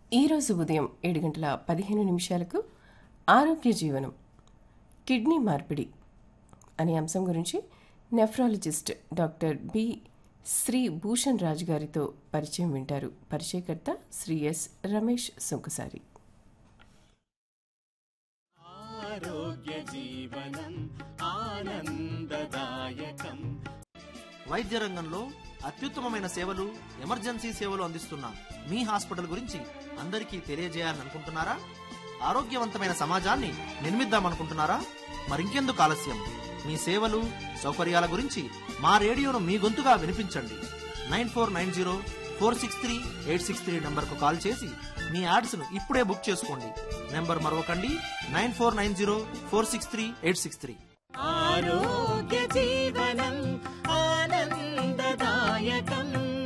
ఈరోజు ఉదయం ఏడు గంటల పదిహేను నిమిషాలకు ఆరోగ్య జీవనం కిడ్నీ మార్పిడి అనే అంశం గురించి nephrologist doctor B Sri Bhushan Raju గారితో పరిచయం వింటారు పరిచయకర్త శ్రీ ఎస్ రమేష్ సుంకసారి ఆరోగ్య జీవనం ఆనందదాయకం వైద్య రంగంలో అత్యుత్తమమైన సేవలు ఎమర్జెన్సీ సేవలు అందిస్తున్న మీ హాస్పిటల్ గురించి అందరికీ తెలియజేయాలని అనుకుంటున్నారా ఆరోగ్యవంతమైన సమాజాన్ని నిర్మిద్దామనుకుంటున్నారా మరింకెందుకు ఆలస్యం మీ సేవలు సౌకర్యాల గురించి మా రేడియోను మీ గొంతుగా వినిపించండి nine four nine zero four six three eight six three నెంబర్కు కాల్ చేసి మీ యాడ్స్ను ఇప్పుడే బుక్ చేసుకోండి నెంబర్ మరొకండి nine four nine zero four six three eight six three ఆరోగ్య జీవనం ఆనందదాయకం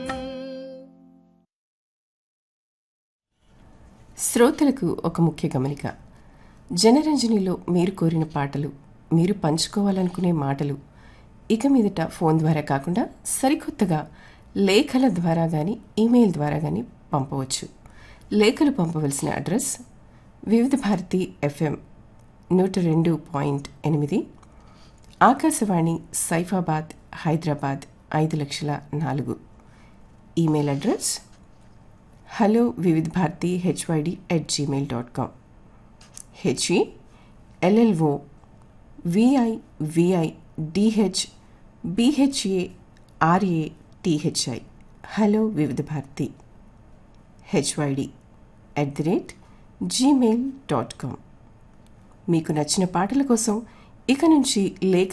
శ్రోతలకు ఒక ముఖ్య గమనిక జనరంజనిలో మీరు కోరిన పాటలు మీరు పంచుకోవాలనుకునే మాటలు ఇక మీదట ఫోన్ ద్వారా కాకుండా సరికొత్తగా లేఖల ద్వారా కానీ ఈమెయిల్ ద్వారా కానీ పంపవచ్చు లేఖలు పంపవలసిన అడ్రస్ వివిధ భారతి ఎఫ్ఎం నూట రెండు పాయింట్ ఎనిమిది ఆకాశవాణి సైఫాబాద్ హైదరాబాద్ ఐదు లక్షల నాలుగు email address hello Vividh Bharati HYD at Gmail dot com HE LLO VI VI DH BHA RA THI hello Vividha Bharati HYD at the rate Gmail dot com మీకు నచ్చిన పాటల కోసం ఇక నుంచి లేఖ